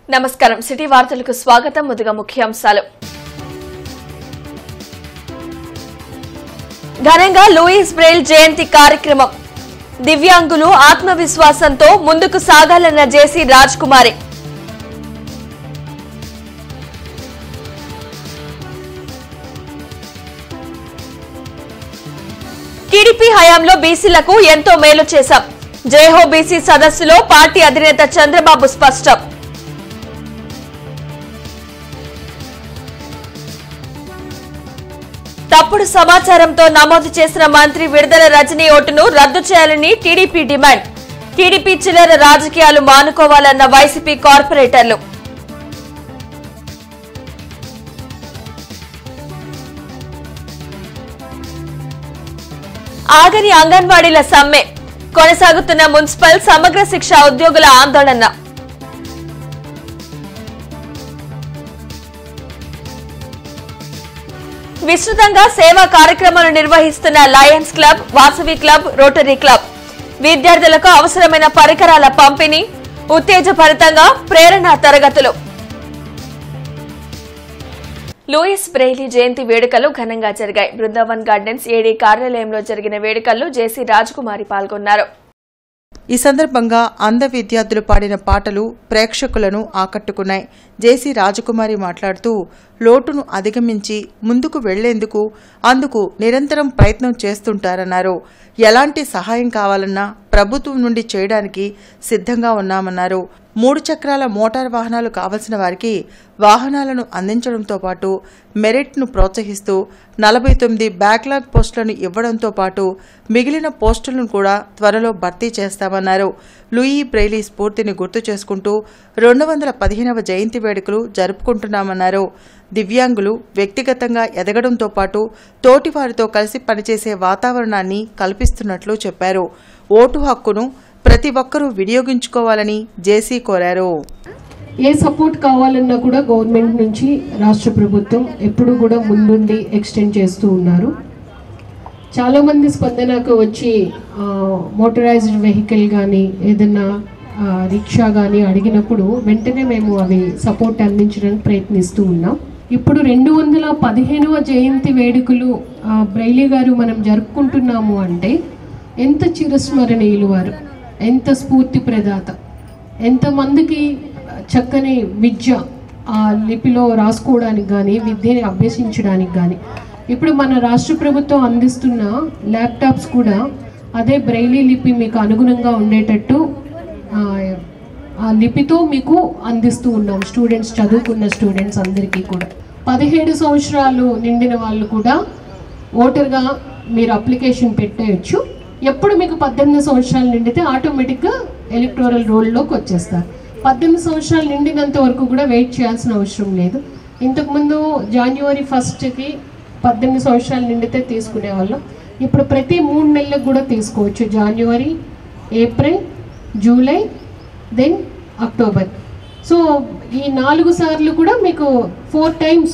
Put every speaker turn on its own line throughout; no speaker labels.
నమస్కారం సిటీ వార్తలకు స్వాగతం ముందుగా ముఖ్యాంశాలు ఘనంగా లూయిస్ బ్రెయిల్ జయంతి కార్యక్రమం దివ్యాంగులు ఆత్మవిశ్వాసంతో ముందుకు సాగాలన్న జేసీ రాజ్ కుమారి టీడీపీ హయాంలో బీసీలకు ఎంతో మేలు చేశాం జయహో బీసీ సదస్సులో పార్టీ అధినేత చంద్రబాబు స్పష్టం తప్పుడు సమాచారంతో నమోదు చేసిన మంత్రి విడుదల రజనీ ఓటును రద్దు చేయాలని టీడీపీ డిమాండ్ టీడీపీ చిల్లర రాజకీయాలు మానుకోవాలన్న వైసీపీ కార్పొరేటర్లు ఆగని అంగన్వాడీల సమ్మె కొనసాగుతున్న మున్సిపల్ సమగ్ర శిక్ష ఉద్యోగుల ఆందోళన విస్తృతంగా సేవా కార్యక్రమాలు నిర్వహిస్తున్న Lions Club Vasavi Club Rotary Club విద్యార్థులకు అవసరమైన పరికరాల పంపిణీ ఉత్తేజభరితంగా ప్రేరణ తరగతులు లూయిస్ బ్రెయిలీ జయంతి వేడుకలు ఘనంగా జరిగాయి బృందావన్ గార్డెన్స్ ఏడీ కార్యాలయంలో జరిగిన వేడుకల్లో జేసీ రాజకుమారి పాల్గొన్నారు
ఈ సందర్భంగా అంధ విద్యార్థులు పాడిన పాటలు ప్రేక్షకులను ఆకట్టుకున్నాయి జేసీ రాజకుమారి మాట్లాడుతూ లోటును అధిగమించి ముందుకు వెళ్లేందుకు అందుకు నిరంతరం ప్రయత్నం చేస్తుంటారన్నారు ఎలాంటి సహాయం కావాలన్నా ప్రభుత్వం నుండి చేయడానికి సిద్ధంగా ఉన్నామన్నారు మూడు చక్రాల మోటార్ వాహనాలు కావలసిన వారికి వాహనాలను అందించడంతో పాటు మెరిట్ను ప్రోత్సహిస్తూ నలభై తొమ్మిది బ్యాక్లాగ్ పోస్టులను ఇవ్వడంతో పాటు మిగిలిన పోస్టులను కూడా త్వరలో భర్తీ చేస్తామన్నారు లూయి బ్రెయిలీ స్ఫూర్తిని గుర్తు చేసుకుంటూ రెండు వందల పదిహేనవ జయంతి వేడుకలు జరుపుకుంటున్నామన్నారు దివ్యాంగులు వ్యక్తిగతంగా ఎదగడంతో పాటు తోటివారితో కలిసి పనిచేసే వాతావరణాన్ని కల్పిస్తున్నట్లు చెప్పారు ఓటు హక్కును ప్రతి ఒక్కరూ వినియోగించుకోవాలని జేసీ కోరారు
ఏ సపోర్ట్ కావాలన్నా కూడా గవర్నమెంట్ నుంచి రాష్ట్ర ప్రభుత్వం ఎప్పుడు కూడా ముందుండి ఎక్స్టెండ్ చేస్తూ ఉన్నారు చాలామంది స్పందనకు వచ్చి మోటరైజ్డ్ వెహికల్ కానీ ఏదైనా ఆ, రిక్షా కానీ అడిగినప్పుడు వెంటనే మేము అవి సపోర్ట్ అందించడానికి ప్రయత్నిస్తూ ఉన్నాం ఇప్పుడు రెండు వందల పదిహేనవ జయంతి వేడుకలు ఆ, బ్రైలీ గారు మనం జరుపుకుంటున్నాము అంటే ఎంత చిరస్మరణీయులు వారు ఎంత స్ఫూర్తి ప్రదాత ఎంతమందికి చక్కని విద్య ఆ లిపిలో రాసుకోవడానికి కానీ విద్యని అభ్యసించడానికి కానీ ఇప్పుడు మన రాష్ట్ర ప్రభుత్వం అందిస్తున్న ల్యాప్టాప్స్ కూడా అదే బ్రైలీ లిపి మీకు అనుగుణంగా ఉండేటట్టు ఆ, ఆ లిపితో మీకు అందిస్తూ ఉన్నాం స్టూడెంట్స్ చదువుకున్న స్టూడెంట్స్ అందరికీ కూడా పదిహేడు సంవత్సరాలు నిండిన వాళ్ళు కూడా ఓటర్గా మీరు అప్లికేషన్ పెట్టేయచ్చు ఎప్పుడు మీకు పద్దెనిమిది సంవత్సరాలు నిండితే ఆటోమేటిక్గా ఎలక్టోరల్ రోల్లోకి వచ్చేస్తారు పద్దెనిమిది సంవత్సరాలు నిండినంత వరకు కూడా వెయిట్ చేయాల్సిన అవసరం లేదు ఇంతకుముందు జనవరి ఫస్ట్కి పద్దెనిమిది సంవత్సరాలు నిండితే తీసుకునేవాళ్ళం ఇప్పుడు ప్రతి మూడు నెలలకు కూడా తీసుకోవచ్చు January April July then October so ఈ నాలుగు సార్లు కూడా మీకు ఫోర్ టైమ్స్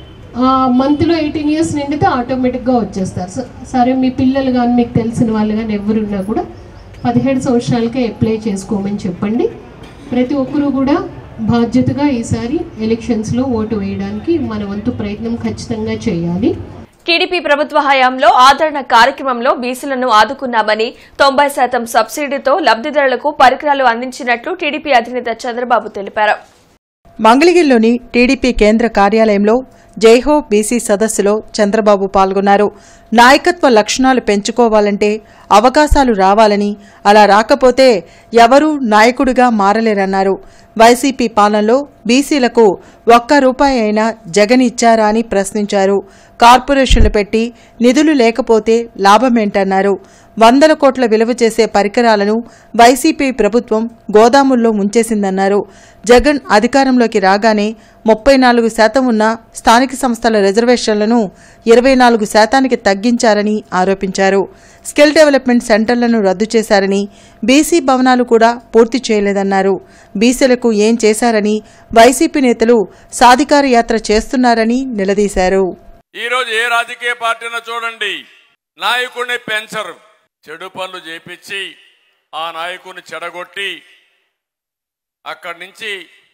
మంత్లో ఎయిటీన్ ఇయర్స్ నిండితే ఆటోమేటిక్గా వచ్చేస్తారు సో సరే మీ పిల్లలు కానీ మీకు తెలిసిన వాళ్ళు కానీ ఎవరున్నా కూడా పదిహేడు సంవత్సరాలకే అప్లై చేసుకోమని చెప్పండి ప్రతి ఒక్కరూ కూడా బాధ్యతగా ఈసారి ఎలక్షన్స్లో ఓటు వేయడానికి మన వంతు ప్రయత్నం ఖచ్చితంగా చేయాలి
టీడీపీ ప్రభుత్వ హయాంలో ఆదరణ కార్యక్రమంలో బీసీలను ఆదుకున్నామని తొంభై శాతం సబ్సిడీతో లబ్దిదారులకు పరికరాలు అందించినట్లు టీడీపీ అధినేత చంద్రబాబు తెలిపారు
మంగళగిరిలోని టీడీపీ కేంద్ర కార్యాలయంలో జైహో బీసీ సదస్సులో చంద్రబాబు పాల్గొన్నారు నాయకత్వ లక్షణాలు పెంచుకోవాలంటే అవకాశాలు రావాలని అలా రాకపోతే ఎవరూ నాయకుడిగా మారలేరన్నారు వైసీపీ పాలనలో బీసీలకు ఒక్క రూపాయి అయినా జగన్ ఇచ్చారా అని ప్రశ్నించారు కార్పొరేషన్లు పెట్టి నిధులు లేకపోతే లాభమేంటన్నారు వందల కోట్ల విలువ చేసే పరికరాలను వైసీపీ ప్రభుత్వం గోదాముల్లో ముంచేసిందన్నారు జగన్ అధికారంలోకి రాగానే ముప్పై నాలుగు శాతం ఉన్న స్థానిక సంస్థల రిజర్వేషన్లను ఇరవై నాలుగు శాతానికి తగ్గించారని ఆరోపించారు స్కిల్ డెవలప్మెంట్ సెంటర్లను రద్దు చేశారని బీసీ భవనాలు కూడా పూర్తి చేయలేదన్నారు బీసీలకు ఏం చేశారని వైసీపీ నేతలు సాధికార యాత్ర చేస్తున్నారని నిలదీశారు
ఈరోజు ఏ రాజకీయ పార్టీనో చూడండి నాయకుడిని పెంచరు చెడు పనులు చేపించి ఆ నాయకుడిని చెడగొట్టి అక్కడి నుంచి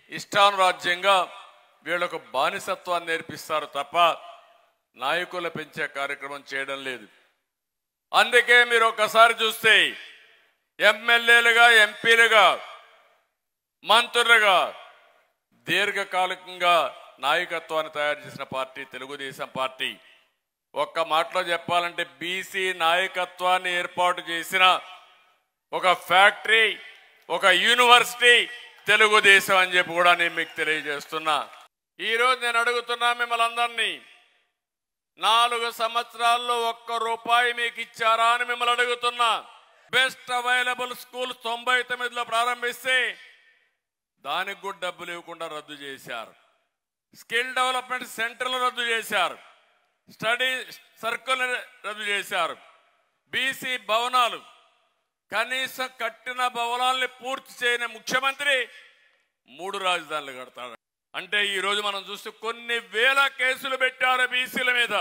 ఇష్టానురాజ్యంగా వీళ్ళకు బానిసత్వాన్ని నేర్పిస్తారు తప్ప నాయకులు పెంచే కార్యక్రమం చేయడం లేదు అందుకే మీరు ఒక్కసారి చూస్తే ఎమ్మెల్యేలుగా ఎంపీలుగా మంత్రులుగా దీర్ఘకాలికంగా నాయకత్వాన్ని తయారు చేసిన పార్టీ తెలుగుదేశం పార్టీ ఒక్క మాటలో చెప్పాలంటే బీసీ నాయకత్వాన్ని ఏర్పాటు చేసిన ఒక ఫ్యాక్టరీ ఒక యూనివర్సిటీ తెలుగుదేశం అని చెప్పి కూడా నేను మీకు తెలియజేస్తున్నా ఈరోజు నేను అడుగుతున్నా మిమ్మల్ని అందరినీ నాలుగు సంవత్సరాల్లో ఒక్క రూపాయి మీకు ఇచ్చారా అని మిమ్మల్ని అడుగుతున్నా బెస్ట్ అవైలబుల్ స్కూల్ తొంభై తొమ్మిదిలో ప్రారంభిస్తే దానికి కూడా డబ్బులు ఇవ్వకుండా రద్దు చేశారు స్కిల్ డెవలప్మెంట్ సెంటర్లు రద్దు చేశారు స్టడీ సర్కిల్ రద్దు చేశారు బీసీ భవనాలు కనీసం కట్టిన భవనాల్ని పూర్తి చేయని ముఖ్యమంత్రి మూడు రాజధానులు కడతాడు అంటే ఈ రోజు మనం చూస్తే కొన్ని వేల కేసులు పెట్టారు బీసీల మీద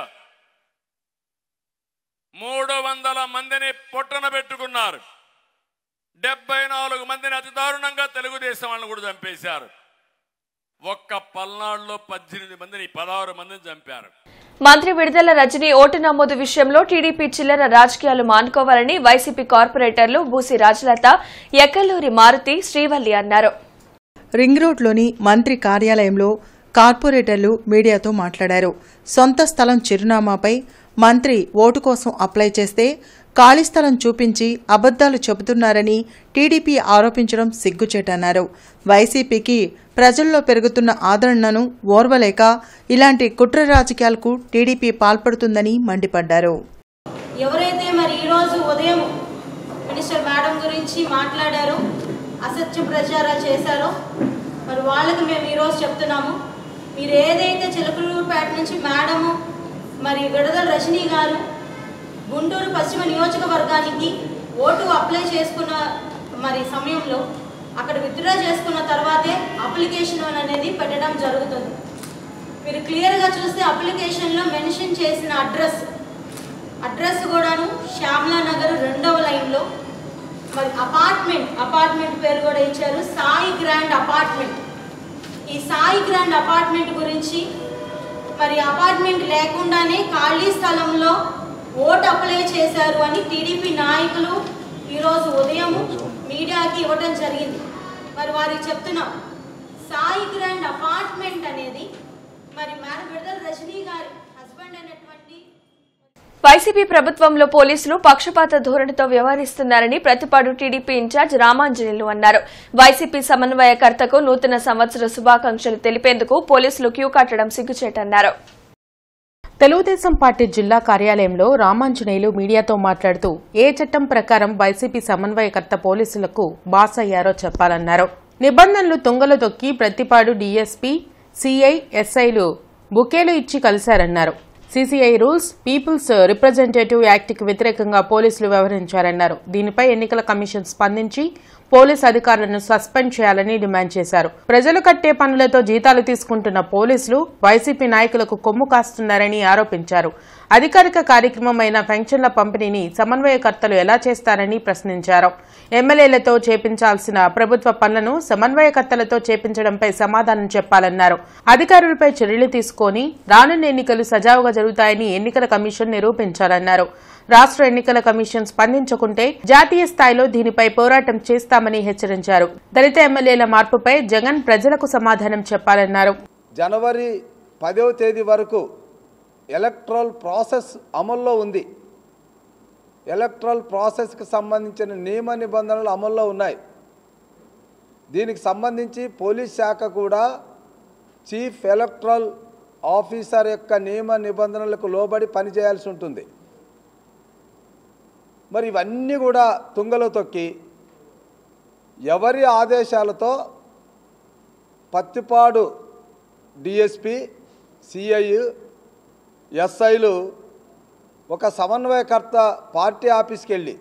మూడు వందల మందిని పొట్టన పెట్టుకున్నారు డెబ్బై నాలుగు మందిని అతి దారుణంగా తెలుగుదేశం వాళ్ళని కూడా చంపేశారు ఒక్క పల్నాడులో పద్దెనిమిది మందిని పదహారు మందిని చంపారు
మంత్రి విడుదల రజని ఓటు నమోదు విషయంలో టీడీపీ చిల్లర రాజకీయాలు మానుకోవాలని వైసీపీ కార్పొరేటర్లు బూసి రాజలత ఎక్కలూరి మారుతి శ్రీవల్లి అన్నారు
రింగ్ రోడ్లోని మంత్రి కార్యాలయంలో కార్పొరేటర్లు మీడియాతో మాట్లాడారు సొంత స్థలం చిరునామాపై మంత్రి ఓటు కోసం అప్లై చేస్తే ఖాళీ స్థలం చూపించి అబద్దాలు చెబుతున్నారని టీడీపీ ఆరోపించడం సిగ్గుచేటన్నారు వైసీపీకి ప్రజల్లో పెరుగుతున్న ఆదరణను ఓర్వలేక ఇలాంటి కుట్ర రాజకీయాలకు టీడీపీ పాల్పడుతుందని మండిపడ్డారు
ఎవరైతే మరి ఈరోజు ఉదయం మినిస్టర్ మేడం గురించి మాట్లాడారో అసత్య ప్రచారాలు చేశారో మరి వాళ్ళకి మేము ఈరోజు చెప్తున్నాము మీరు ఏదైతే చిలకలూరుపేట నుంచి మేడము మరి విడుదల రజనీ గారు గుంటూరు పశ్చిమ నియోజకవర్గానికి ఓటు అప్లై చేసుకున్న మరి సమయంలో అక్కడ విత్డ్రా చేసుకున్న తర్వాతే అప్లికేషన్ అనేది పెట్టడం జరుగుతుంది మీరు క్లియర్గా చూస్తే అప్లికేషన్లో మెన్షన్ చేసిన అడ్రస్ అడ్రస్ కూడాను శ్యామలా నగర్ రెండవ లైన్లో మరి అపార్ట్మెంట్ అపార్ట్మెంట్ పేరు కూడా ఇచ్చారు సాయి గ్రాండ్ అపార్ట్మెంట్ ఈ సాయి గ్రాండ్ అపార్ట్మెంట్ గురించి మరి అపార్ట్మెంట్ లేకుండానే ఖాళీ స్థలంలో ఓట్ అప్లై చేశారు అని టీడీపీ నాయకులు ఈరోజు ఉదయం మీడియాకి ఇవ్వడం జరిగింది మరి వారికి చెప్తున్నాం సాయి గ్రాండ్ అపార్ట్మెంట్ అనేది మరి మేడం విడుదల రజనీ గారి హస్బెండ్ అయినటువంటి
వైసీపీ ప్రభుత్వంలో పోలీసులు పక్షపాత ధోరణితో వ్యవహరిస్తున్నారని ప్రతిపాడు టీడీపీ ఇన్ఛార్జ్ రామాంజనేయులు అన్నారు వైసీపీ సమన్వయకర్తకు నూతన సంవత్సర శుభాకాంక్షలు తెలిపేందుకు పోలీసులు క్యూ కట్టడం సిగ్గుచేటన్నారు
తెలుగుదేశం పార్టీ జిల్లా కార్యాలయంలో రామాంజనేయులు మీడియాతో మాట్లాడుతూ ఏ చట్టం ప్రకారం వైసీపీ సమన్వయకర్త పోలీసులకు బాస్ అయ్యారో చెప్పాలన్నారు నిబంధనలు తుంగలు తొక్కి ప్రతిపాడు డీఎస్పీ సిఐ ఎస్ఐలు బుకేలు ఇచ్చి కలిశారన్నారు సీసీఐ రూల్స్ పీపుల్స్ రిప్రజెంటేటివ్ యాక్ట్కి వ్యతిరేకంగా పోలీసులు వ్యవహరించారన్నారు దీనిపై ఎన్నికల కమిషన్ స్పందించి పోలీస్ అధికారులను సస్పెండ్ చేయాలని డిమాండ్ చేశారు ప్రజలు కట్టే పనులతో జీతాలు తీసుకుంటున్న పోలీసులు వైసీపీ నాయకులకు కొమ్ము కాస్తున్నారని ఆరోపించారు అధికారిక కార్యక్రమమైన పెన్షన్ల పంపిణీని సమన్వయకర్తలు ఎలా చేస్తారని ప్రశ్నించారు ఎమ్మెల్యేలతో చేపించాల్సిన ప్రభుత్వ పనులను సమన్వయకర్తలతో చేపించడంపై సమాధానం చెప్పాలన్నారు అధికారులపై చర్యలు తీసుకొని రానున్న ఎన్నికలు సజావుగా జరుగుతాయని ఎన్నికల కమిషన్ నిరూపించాలన్నారు రాష్ట్ర ఎన్నికల కమిషన్ స్పందించకుంటే జాతీయ స్థాయిలో దీనిపై పోరాటం చేస్తామని హెచ్చరించారు దళిత ఎమ్మెల్యేల మార్పుపై జగన్ ప్రజలకు సమాధానం చెప్పాలన్నారు
జనవరి పదవ తేదీ వరకు ఎలక్ట్రల్ ప్రాసెస్ అమల్లో ఉంది ఎలక్ట్రల్ ప్రాసెస్కి సంబంధించిన నియమ నిబంధనలు అమల్లో ఉన్నాయి దీనికి సంబంధించి పోలీస్ శాఖ కూడా చీఫ్ ఎలక్ట్రల్ ఆఫీసర్ యొక్క నియమ నిబంధనలకు లోబడి పనిచేయాల్సి ఉంటుంది మరి ఇవన్నీ కూడా తుంగలో తొక్కి ఎవరి ఆదేశాలతో పత్తిపాడు డిఎస్పి సిఐ ఎస్ఐలు ఒక సమన్వయకర్త పార్టీ ఆఫీస్కి వెళ్ళి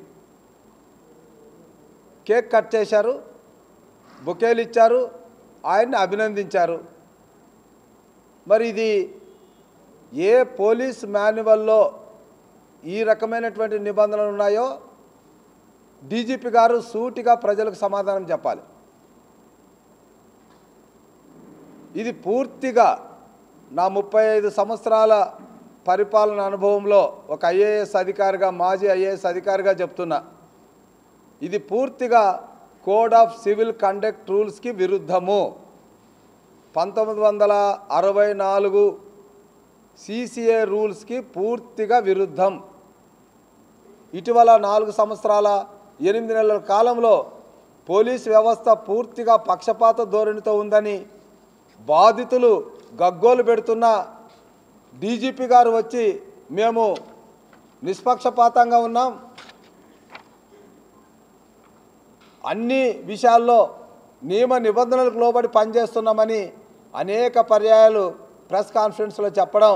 కేక్ కట్ చేశారు బొకేలు ఇచ్చారు ఆయన్ని అభినందించారు మరి ఇది ఏ పోలీస్ మాన్యువల్లో ఈ రకమైనటువంటి నిబంధనలు ఉన్నాయో డీజీపీ గారు సూటిగా ప్రజలకు సమాధానం చెప్పాలి ఇది పూర్తిగా నా ముప్పై ఐదు సంవత్సరాల పరిపాలన అనుభవంలో ఒక ఐఏఎస్ అధికారిగా మాజీ ఐఏఎస్ అధికారిగా చెప్తున్నా ఇది పూర్తిగా కోడ్ ఆఫ్ సివిల్ కండక్ట్ రూల్స్కి విరుద్ధము పంతొమ్మిది వందల అరవై నాలుగు సిసిఏ రూల్స్కి పూర్తిగా విరుద్ధం ఇటీవల నాలుగు సంవత్సరాల ఎనిమిది నెలల కాలంలో పోలీస్ వ్యవస్థ పూర్తిగా పక్షపాత ధోరణితో ఉందని బాధితులు గగ్గోలు పెడుతున్న డీజీపీ గారు వచ్చి మేము నిష్పక్షపాతంగా ఉన్నాం అన్ని విషయాల్లో నియమ నిబంధనలకు లోబడి పనిచేస్తున్నామని అనేక పర్యాయాలు ప్రెస్ కాన్ఫరెన్స్లో చెప్పడం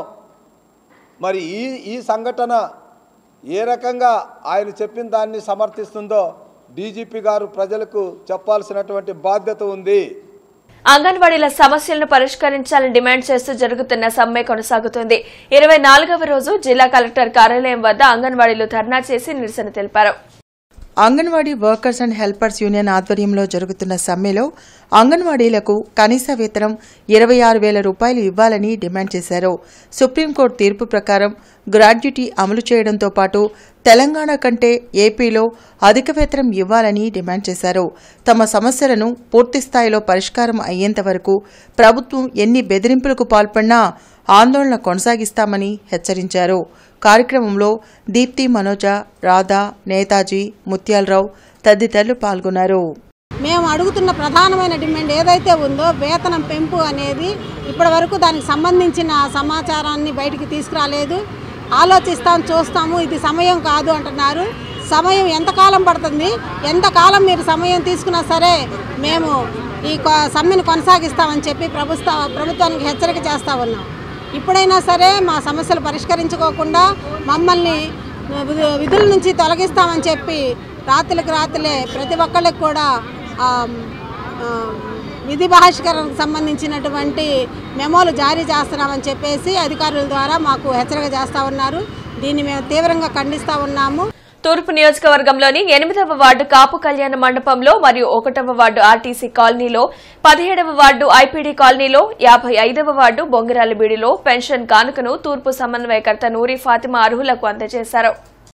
మరి ఈ ఈ సంఘటన ఏ రకంగా ఆయన చెప్పిన దాన్ని సమర్థిస్తుందో డీజీపీ గారు ప్రజలకు చెప్పాల్సినటువంటి బాధ్యత ఉంది
అంగన్వాడీల సమస్యలను పరిష్కరించాలని డిమాండ్ చేస్తూ జరుగుతున్న సమ్మె కొనసాగుతుంది ఇరవై నాలుగవ రోజు జిల్లా కలెక్టర్ కార్యాలయం వద్ద అంగన్వాడీలు ధర్నా చేసి నిరసన తెలిపారు
anganwadi workers and helpers union ఆధ్వర్యంలో జరుగుతున్న సమ్మెలో అంగన్వాడీలకు కనీస వేతనం ఇరవై ఆరు వేల రూపాయలు ఇవ్వాలని డిమాండ్ చేశారు సుప్రీంకోర్టు తీర్పు ప్రకారం గ్రాడ్యుటీ అమలు చేయడంతో పాటు తెలంగాణ కంటే ఏపీలో అధిక వేతనం ఇవ్వాలని డిమాండ్ చేశారు తమ సమస్యలను పూర్తిస్థాయిలో పరిష్కారం అయ్యేంత వరకు ప్రభుత్వం ఎన్ని బెదిరింపులకు పాల్పడినా ఆందోళన కొనసాగిస్తామని హెచ్చరించారు కార్యక్రమంలో దీప్తి మనోజ రాధా నేతాజీ ముత్యాలరావు తదితరులు పాల్గొన్నారు
మేము అడుగుతున్న ప్రధానమైన డిమాండ్ ఏదైతే ఉందో వేతనం పెంపు అనేది ఇప్పటి వరకు దానికి సంబంధించిన సమాచారాన్ని బయటికి తీసుకురాలేదు ఆలోచిస్తాం చూస్తాము ఇది సమయం కాదు అంటున్నారు సమయం ఎంతకాలం పడుతుంది ఎంతకాలం మీరు సమయం తీసుకున్నా సరే మేము ఈ కొ- సమ్మెను కొనసాగిస్తామని చెప్పి ప్రభుత్వ ప్రభుత్వానికి హెచ్చరిక చేస్తా ఉన్నాం ఇప్పుడైనా సరే మా సమస్యలు పరిష్కరించుకోకుండా మమ్మల్ని విధు- విధుల నుంచి తొలగిస్తామని చెప్పి రాత్రులకు రాత్రులే ప్రతి ఒక్కళ్ళకి కూడా ఆ, ఆ, విధి బహిష్కరణకు సంబంధించినటువంటి మెమోలు జారీ చేస్తున్నామని చెప్పేసి అధికారుల ద్వారా మాకు హెచ్చరిక చేస్తూ ఉన్నారు దీన్ని మేము తీవ్రంగా ఖండిస్తూ ఉన్నాము
తూర్పు నియోజకవర్గంలోని ఎనిమిదవ వార్డు కాపు కళ్యాణ మండపంలో మరియు ఒకటవ వార్డు ఆర్టీసీ కాలనీలో పదిహేడవ వార్డు ఐపీడీ కాలనీలో యాభై ఐదవ వార్డు బొంగిరాలబీడిలో పెన్షన్ కానుకను తూర్పు సమన్వయకర్త నూరి ఫాతిమా అర్హులకు అందజేశారు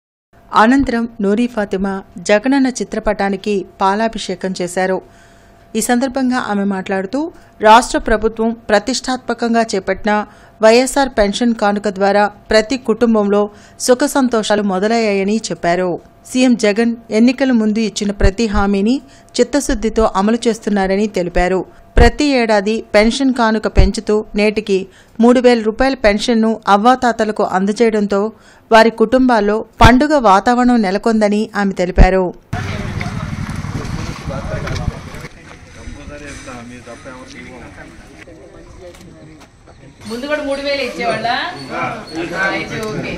అనంతరం నూరీ ఫాతిమా జగనన్న చిత్రపటానికి పాలాభిషేకం చేశారు ఈ సందర్భంగా ఆమె మాట్లాడుతూ రాష్ట్ర ప్రభుత్వం ప్రతిష్టాత్మకంగా చేపట్టిన వైఎస్ఆర్ పెన్షన్ కానుక ద్వారా ప్రతి కుటుంబంలో సుఖ సంతోషాలు మొదలయ్యాయని చెప్పారు సీఎం జగన్ ఎన్నికల ముందు ఇచ్చిన ప్రతి హామీని చిత్తశుద్దితో అమలు చేస్తున్నారని తెలిపారు ప్రతి ఏడాది పెన్షన్ కానుక పెంచుతూ నేటికి మూడు వేల రూపాయల పెన్షన్ను అవ్వాతాతలకు అందజేయడంతో వారి కుటుంబాల్లో పండుగ వాతావరణం నెలకొందని ఆమె తెలిపారు
ముందు కూడా మూడు వేలు ఇచ్చేవాళ్ళ అయితే ఓకే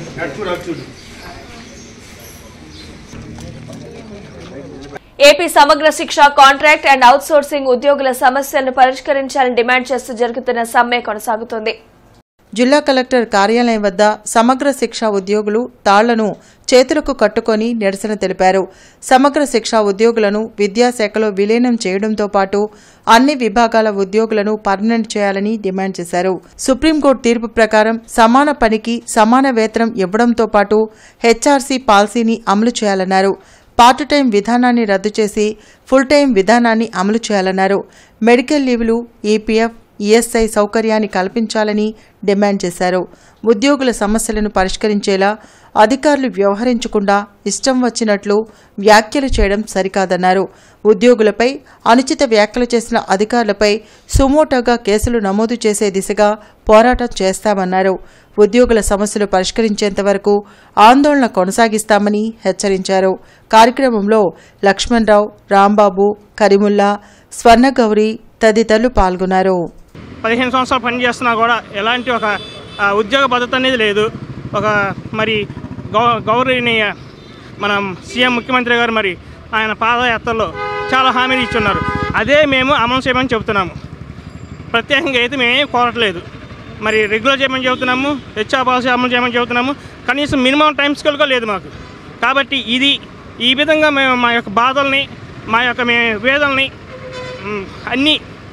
ఏపీ సమగ్ర శిక్ష కాంట్రాక్ట్ అండ్ అవుట్సోర్సింగ్ ఉద్యోగుల సమస్యలను పరిష్కరించాలని డిమాండ్ చేస్తూ జరుగుతున్న సమ్మె కొనసాగుతోంది
జిల్లా కలెక్టర్ కార్యాలయం వద్ద సమగ్ర శిక్ష ఉద్యోగులు తాళ్లను చేతులకు కట్టుకొని నిరసన తెలిపారు సమగ్ర శిక్ష ఉద్యోగులను విద్యాశాఖలో విలీనం చేయడంతో పాటు అన్ని విభాగాల ఉద్యోగులను పర్మనెంట్ చేయాలని డిమాండ్ చేశారు సుప్రీంకోర్టు తీర్పు ప్రకారం సమాన పనికి సమాన వేతనం ఇవ్వడంతో పాటు హెచ్ఆర్సీ పాలసీని అమలు చేయాలన్నారు పార్ట్ టైం విధానాన్ని రద్దు చేసి ఫుల్ టైం విధానాన్ని అమలు చేయాలన్నారు మెడికల్ లీవ్లు ఈపీఎఫ్ ఈఎస్ఐ సౌకర్యాన్ని కల్పించాలని డిమాండ్ చేశారు ఉద్యోగుల సమస్యలను పరిష్కరించేలా అధికారులు వ్యవహరించకుండా ఇష్టం వచ్చినట్లు వ్యాఖ్యలు చేయడం సరికాదన్నారు ఉద్యోగులపై అనుచిత వ్యాఖ్యలు చేసిన అధికారులపై సుమోటోగా కేసులు నమోదు చేసే దిశగా పోరాటం చేస్తామన్నారు ఉద్యోగుల సమస్యలు పరిష్కరించేంత వరకు ఆందోళన కొనసాగిస్తామని హెచ్చరించారు కార్యక్రమంలో లక్ష్మణరావు రాంబాబు కరీముల్లా స్వర్ణగౌరి తదితరులు పాల్గొన్నారు
పదిహేను సంవత్సరాలు పనిచేస్తున్నా కూడా ఎలాంటి ఒక ఆ, ఉద్యోగ భద్రత అనేది లేదు ఒక మరి గౌ గౌరవనీయ మన సీఎం ముఖ్యమంత్రి గారు మరి ఆయన పాదయాత్రలో చాలా హామీలు ఇచ్చున్నారు అదే మేము అమలు చేయమని చెబుతున్నాము ప్రత్యేకంగా అయితే మేమేం కోరట్లేదు మరి రెగ్యులర్ చేయమని చెబుతున్నాము హెచ్ఆర్ పాలసీ అమలు చేయమని చెబుతున్నాము కనీసం మినిమం టైం స్కేల్ కూడా లేదు మాకు కాబట్టి ఇది ఈ విధంగా మేము మా యొక్క బాధల్ని మా యొక్క మే వేదల్ని మ్, అన్నీ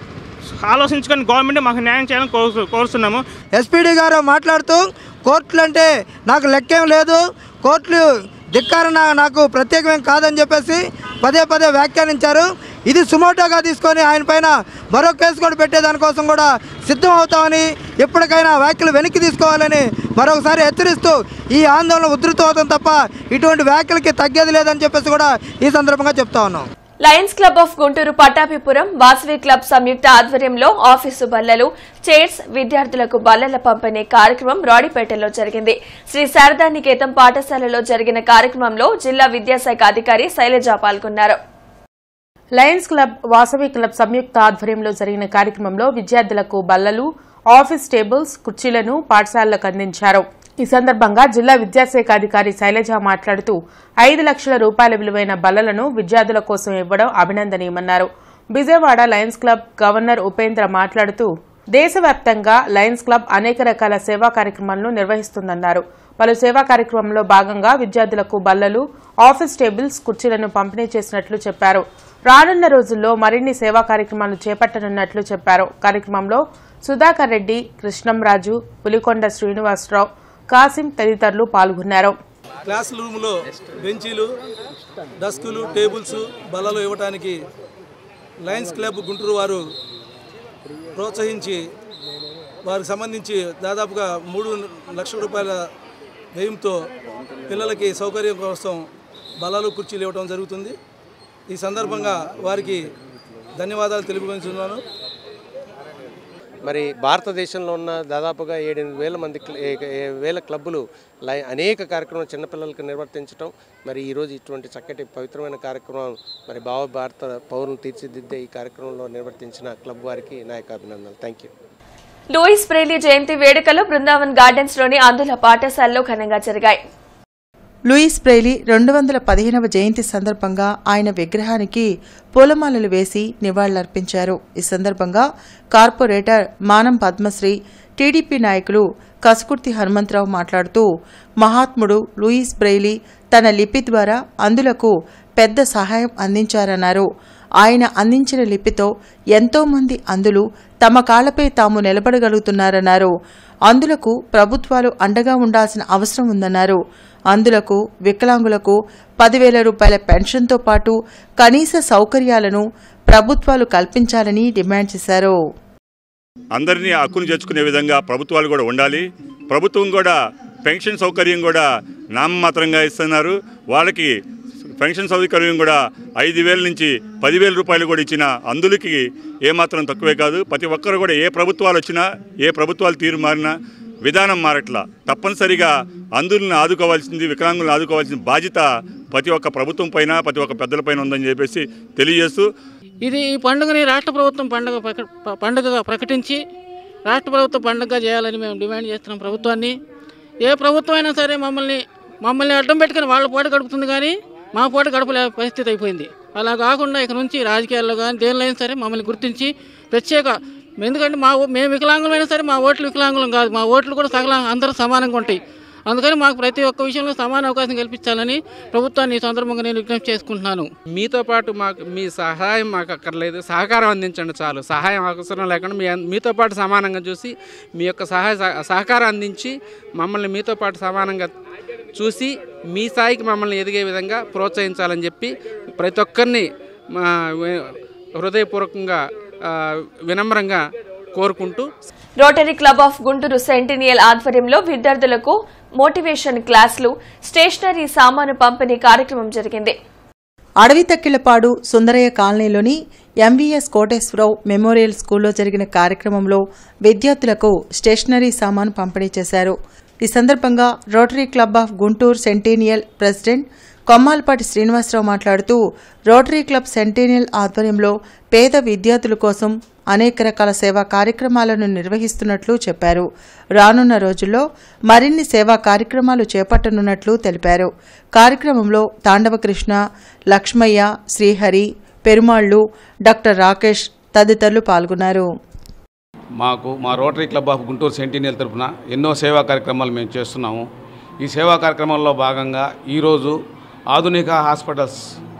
ఆలోచించుకొని గవర్నమెంట్ మాకు న్యాయం చేయాలని కోరు కోరుతున్నాము
ఎస్పీడీ గారు మాట్లాడుతూ కోర్టులు అంటే నాకు లెక్కేం లేదు కోర్టులు ధిక్కారణ నాకు ప్రత్యేకమేం కాదని చెప్పేసి పదే పదే వ్యాఖ్యానించారు ఇది సుమోటోగా తీసుకొని ఆయన పైన మరో కేసు కూడా పెట్టేదానికోసం కూడా సిద్ధం అవుతామని ఎప్పటికైనా వ్యాఖ్యలు వెనక్కి తీసుకోవాలని మరొకసారి హెచ్చరిస్తూ ఈ ఆందోళన ఉధృతం అవుతాం తప్ప ఇటువంటి వ్యాఖ్యలకి తగ్గేది లేదని చెప్పేసి కూడా ఈ సందర్భంగా చెప్తా ఉన్నాం
Lions Club of Guntur Pattabhipuram Vasavi Club సంయుక్త ఆధ్వర్యంలో ఆఫీసు బల్లలు చైర్స్ విద్యార్థులకు బల్లల పంపిణీ కార్యక్రమం రాడిపేటలో జరిగింది శ్రీ శారదా నికేతం పాఠశాలలో జరిగిన కార్యక్రమంలో జిల్లా విద్యాశాఖ అధికారి శైలజ పాల్గొన్నారు
లయన్స్ క్లబ్ వాసవి క్లబ్ సంయుక్త ఆధ్వర్యంలో జరిగిన కార్యక్రమంలో విద్యార్థులకు బల్లలు ఆఫీస్ టేబుల్స్ కుర్చీలను పాఠశాలలకు అందించారు ఈ సందర్భంగా జిల్లా విద్యాశాఖ అధికారి శైలజ మాట్లాడుతూ ఐదు లక్షల రూపాయల విలువైన బల్లలను విద్యార్థుల కోసం ఇవ్వడం అభినందనీయమన్నారు Vijayawada Lions Club governor Upendra మాట్లాడుతూ దేశవ్యాప్తంగా లయన్స్ క్లబ్ అనేక రకాల సేవా కార్యక్రమాలను నిర్వహిస్తుందన్నారు పలు సేవా కార్యక్రమంలో భాగంగా విద్యార్థులకు బల్లలు ఆఫీస్ టేబుల్స్ కుర్చీలను పంపిణీ చేసినట్లు చెప్పారు రానున్న రోజుల్లో మరిన్ని సేవా కార్యక్రమాలు చేపట్టనున్నట్లు చెప్పారు కార్యక్రమంలో సుధాకర్ రెడ్డి కృష్ణంరాజు పులికొండ శ్రీనివాసరావు కాసిం తదితరులు పాల్గొన్నారు
క్లాస్ రూమ్లో బెంచీలు డస్కులు టేబుల్స్ బల్లలు ఇవ్వడానికి లయన్స్ క్లబ్ గుంటూరు వారు ప్రోత్సహించి వారికి సంబంధించి దాదాపుగా మూడు లక్షల రూపాయల వ్యయంతో పిల్లలకి సౌకర్యం కోసం బల్లలు కుర్చీలు ఇవ్వడం జరుగుతుంది ఈ సందర్భంగా వారికి ధన్యవాదాలు తెలుపుకుంటున్నాను
మరి భారతదేశంలో ఉన్న దాదాపుగా ఏడెనిమిది వేల మంది క్ల- ఏ- ఏ- వేల క్లబ్బులు లై- అనేక కార్యక్రమాలు చిన్నపిల్లలకు నిర్వర్తించడం మరి ఈరోజు ఇటువంటి చక్కటి పవిత్రమైన కార్యక్రమం మరి భావ భారత పౌరులను తీర్చిదిద్దే ఈ కార్యక్రమంలో నిర్వర్తించిన క్లబ్ వారికి నా యొక్క అభినందనలు థ్యాంక్ యూ
లూయిస్ ప్రేలీ జయంతి వేడుకలు బృందావన్ గార్డెన్స్ లోని అందుల పాఠశాలలో ఘనంగా జరిగాయి
లూయిస్ ప్రేలీ రెండు వందల పదిహేనవ జయంతి సందర్భంగా ఆయన విగ్రహానికి పూలమాలలు వేసి నివాళులర్పించారు ఈ సందర్భంగా కార్పొరేటర్ మానం పద్మశ్రీ టీడీపీ నాయకులు కసుకుర్తి హనుమంతరావు మాట్లాడుతూ మహాత్ముడు లూయిస్ బ్రెయిలీ తన లిపి ద్వారా అందులకు పెద్ద సహాయం అందించారన్నారు ఆయన అందించిన లిపితో ఎంతో మంది అందులు తమ కాళ్లపై తాము నిలబడగలుగుతున్నారన్నారు అందులకు ప్రభుత్వాలు అండగా ఉండాల్సిన అవసరం ఉందన్నారు అందులకు వికలాంగులకు పదివేల రూపాయల పెన్షన్తో పాటు కనీస సౌకర్యాలను ప్రభుత్వాలు కల్పించాలని డిమాండ్ చేశారు
అందరినీ హక్కును చేర్చుకునే విధంగా ప్రభుత్వాలు కూడా ఉండాలి ప్రభుత్వం కూడా పెన్షన్ సౌకర్యం కూడా నామమాత్రంగా ఇస్తున్నారు వాళ్ళకి పెన్షన్ సౌకర్యం కూడా ఐదు వేల నుంచి పదివేల రూపాయలు కూడా ఇచ్చిన అందులకి ఏమాత్రం తక్కువే కాదు ప్రతి ఒక్కరు కూడా ఏ ప్రభుత్వాలు వచ్చినా ఏ ప్రభుత్వాలు తీరు మారినా విధానం మారట్లా తప్పనిసరిగా అందులను ఆదుకోవాల్సింది వికలాంగులను ఆదుకోవాల్సిన బాధ్యత ప్రతి ఒక్క ప్రభుత్వం పైన ప్రతి ఒక్క పెద్దల పైన ఉందని చెప్పేసి తెలియజేస్తూ
ఇది ఈ పండుగని రాష్ట్ర ప్రభుత్వం పండుగ ప్రక- ప- పండుగగా ప్రకటించి రాష్ట్ర ప్రభుత్వం పండుగగా చేయాలని మేము డిమాండ్ చేస్తున్నాం ప్రభుత్వాన్ని ఏ ప్రభుత్వం అయినా సరే మమ్మల్ని మమ్మల్ని అడ్డం పెట్టుకుని వాళ్ళ పోటీ గడుపుతుంది కానీ మా పోటీ గడపలే పరిస్థితి అయిపోయింది అలా కాకుండా ఇక నుంచి రాజకీయాల్లో కానీ దేనిలో అయినా సరే మమ్మల్ని గుర్తించి ప్రత్యేక ఎందుకంటే మా ఓ- మేము వికలాంగులమైనా సరే మా ఓట్లు వికలాంగులం కాదు మా ఓట్లు కూడా సగల అందరూ సమానంగా ఉంటాయి అందుకని మాకు ప్రతి ఒక్క విషయంలో సమాన అవకాశం కల్పించాలని ప్రభుత్వాన్ని ఈ సందర్భంగా నేను విజ్ఞప్తి చేసుకుంటున్నాను
మీతో పాటు మాకు మీ సహాయం మాకు అక్కర్లేదు సహకారం అందించండి చాలు సహాయం అవసరం లేకుండా మీ మీతో పాటు సమానంగా చూసి మీ యొక్క సహాయ సహ- సహకారం అందించి మమ్మల్ని మీతో పాటు సమానంగా చూసి మీ స్థాయికి మమ్మల్ని ఎదిగే విధంగా ప్రోత్సహించాలని చెప్పి ప్రతి ఒక్కరిని మా వి- హృదయపూర్వకంగా ఆ, వినమ్రంగా కోరుకుంటూ
Rotary Club of Guntur centennial ఆధ్వర్యంలో విద్యార్థులకు మోటివేషన్ క్లాసులు స్టేషనరీ సామాను పంపిణీ కార్యక్రమం జరిగింది
అడవి తక్కిళ్లపాడు సుందరయ్య కాలనీలోని ఎంవీఎస్ కోటేశ్వరరావు మెమోరియల్ స్కూల్లో జరిగిన కార్యక్రమంలో విద్యార్థులకు స్టేషనరీ సామాను పంపిణీ చేశారు ఈ సందర్భంగా Rotary Club of Guntur centennial president Kommalapati Srinivasarao మాట్లాడుతూ రోటరీ క్లబ్ సెంటేనియల్ ఆధ్వర్యంలో పేద విద్యార్థుల కోసం అనేక రకాల సేవా కార్యక్రమాలను నిర్వహిస్తున్నట్లు చెప్పారు రానున్న రోజుల్లో మరిన్ని సేవా కార్యక్రమాలు చేపట్టనున్నట్లు తెలిపారు కార్యక్రమంలో తాండవకృష్ణ లక్ష్మయ్య శ్రీహరి పెరుమాళ్లు డాక్టర్ రాకేష్ తదితరులు పాల్గొన్నారు
మాకు మా Rotary Club of Guntur centennial తరఫున ఎన్నో సేవా కార్యక్రమాలు మేము చేస్తున్నాము ఈ సేవా కార్యక్రమంలో భాగంగా ఈరోజు ఆధునిక హాస్పిటల్స్